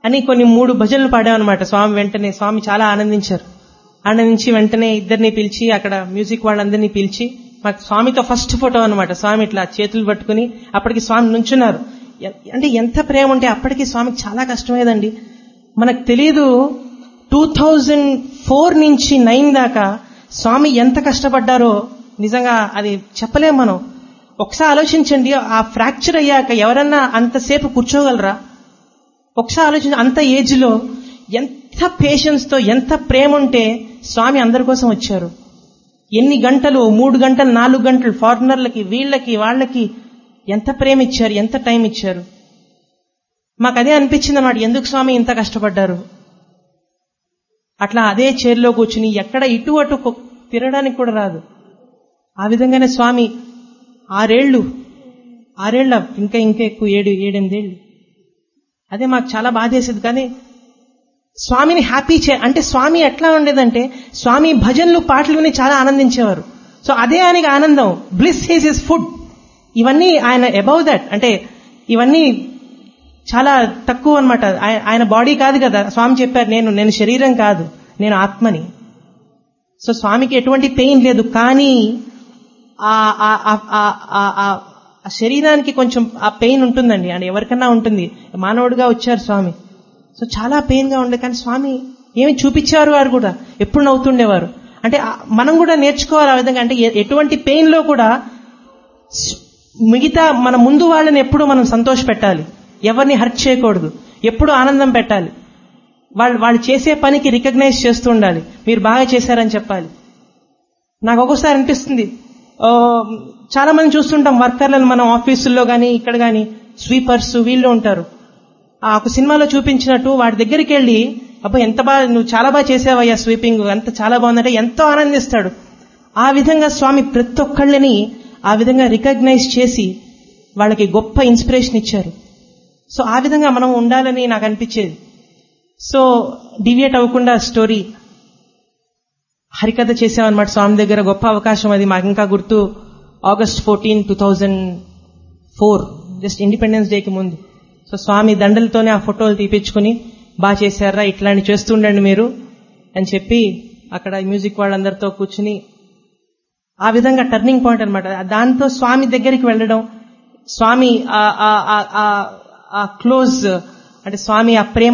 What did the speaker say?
అని కొన్ని మూడు భజనలు పాడామన్నమాట స్వామి వెంటనే స్వామి చాలా ఆనందించారు ఆనందించి వెంటనే ఇద్దరిని పిలిచి అక్కడ మ్యూజిక్ వాళ్ళందరినీ పిలిచి మాకు స్వామితో ఫస్ట్ ఫోటో అనమాట స్వామి ఇట్లా చేతులు పట్టుకుని అప్పటికి స్వామి నుంచున్నారు ఎ- అంటే ఎంత ప్రేమ ఉంటే అప్పటికి స్వామికి చాలా కష్టమేదండి మనకు తెలియదు టూ థౌజండ్ ఫోర్ నుంచి నైన్ దాకా స్వామి ఎంత కష్టపడ్డారో నిజంగా అది చెప్పలేం మనం ఒకసారి ఆలోచించండి ఆ ఫ్రాక్చర్ అయ్యాక ఎవరన్నా అంతసేపు కూర్చోగలరా ఒకసారి ఆలోచించి అంత ఏజ్ లో ఎంత పేషెన్స్ తో ఎంత ప్రేమ ఉంటే స్వామి అందరి కోసం వచ్చారు ఎన్ని గంటలు మూడు గంటలు నాలుగు గంటలు ఫారినర్లకి వీళ్ళకి వాళ్ళకి ఎంత ప్రేమ ఇచ్చారు ఎంత టైం ఇచ్చారు మాకు అదే అనిపించింది అన్నమాట ఎందుకు స్వామి ఇంత కష్టపడ్డారు అట్లా అదే చైర్లో కూర్చుని ఎక్కడ ఇటు అటు కొ- తిరగడానికి కూడా రాదు ఆ విధంగానే స్వామి ఆరేళ్లు ఆరేళ్ల ఇంకా ఇంకా ఎక్కువ ఏడు ఏడెనిమిదేళ్ళు అదే మాకు చాలా బాధేసేది కానీ స్వామిని హ్యాపీ చే అంటే స్వామి ఎట్లా ఉండేదంటే స్వామి భజనలు పాటలు విని చాలా ఆనందించేవారు సో అదే ఆయనకి ఆనందం బ్లిస్ హీస్ ఇస్ ఫుడ్ ఇవన్నీ ఆయన అబౌవ్ దట్ అంటే ఇవన్నీ చాలా తక్కువ అనమాట ఆయన బాడీ కాదు కదా స్వామి చెప్పారు నేను నేను శరీరం కాదు నేను ఆత్మని సో స్వామికి ఎటువంటి పెయిన్ లేదు కానీ ఆ ఆ- ఆ- ఆ- ఆ- ఆ- ఆ శరీరానికి కొంచెం ఆ పెయిన్ ఉంటుందండి అని ఎవరికన్నా ఉంటుంది మానవుడిగా వచ్చారు స్వామి సో చాలా పెయిన్ గా ఉండే కానీ స్వామి ఏమి చూపించారు వారు కూడా ఎప్పుడు నవ్వుతుండేవారు అంటే ఆ- మనం కూడా నేర్చుకోవాలి ఆ విధంగా అంటే ఎ- ఎటువంటి పెయిన్ లో కూడా స్- మిగతా మన ముందు వాళ్ళని ఎప్పుడు మనం సంతోష పెట్టాలి ఎవరిని హర్ట్ చేయకూడదు ఎప్పుడు ఆనందం పెట్టాలి వాళ్ళు వాళ్ళు చేసే పనికి రికగ్నైజ్ చేస్తూ ఉండాలి మీరు బాగా చేశారని చెప్పాలి నాకు ఒక్కోసారి అనిపిస్తుంది ఆ, చాలా మంది చూస్తుంటాం వర్కర్లను మనం ఆఫీసుల్లో కానీ ఇక్కడ కానీ స్వీపర్స్ వీళ్ళు ఉంటారు ఆ ఒక సినిమాలో చూపించినట్టు వాడి దగ్గరికి వెళ్ళి అబ్బా ఎంత బాగా నువ్వు చాలా బాగా చేసావయ్యా స్వీపింగ్ అంత చాలా బాగుందంటే ఎంతో ఆనందిస్తాడు ఆ విధంగా స్వామి ప్రతి ఒక్కళ్ళని ఆ విధంగా రికగ్నైజ్ చేసి వాళ్ళకి గొప్ప ఇన్స్పిరేషన్ ఇచ్చారు సో ఆ విధంగా మనం ఉండాలని నాకు అనిపించేది సో డివియేట్ అవ్వకుండా స్టోరీ హరికథ చేసామన్నమాట స్వామి దగ్గర గొప్ప అవకాశం అది మాకు ఇంకా గుర్తు August fourteen two thousand four just independence డేకి ముందు సో స్వామి దండలతోనే ఆ ఫోటోలు తీపించుకుని బాగా చేశారా ఇట్లాంటి చేస్తుండండి మీరు అని చెప్పి అక్కడ మ్యూజిక్ వాళ్ళందరితో కూర్చుని ఆ విధంగా టర్నింగ్ పాయింట్ అనమాట దాంతో స్వామి దగ్గరికి వెళ్ళడం స్వామి ఆ- ఆ- ఆ- ఆ- ఆ క్లోజ్ అంటే స్వామి ఆ ప్రేమ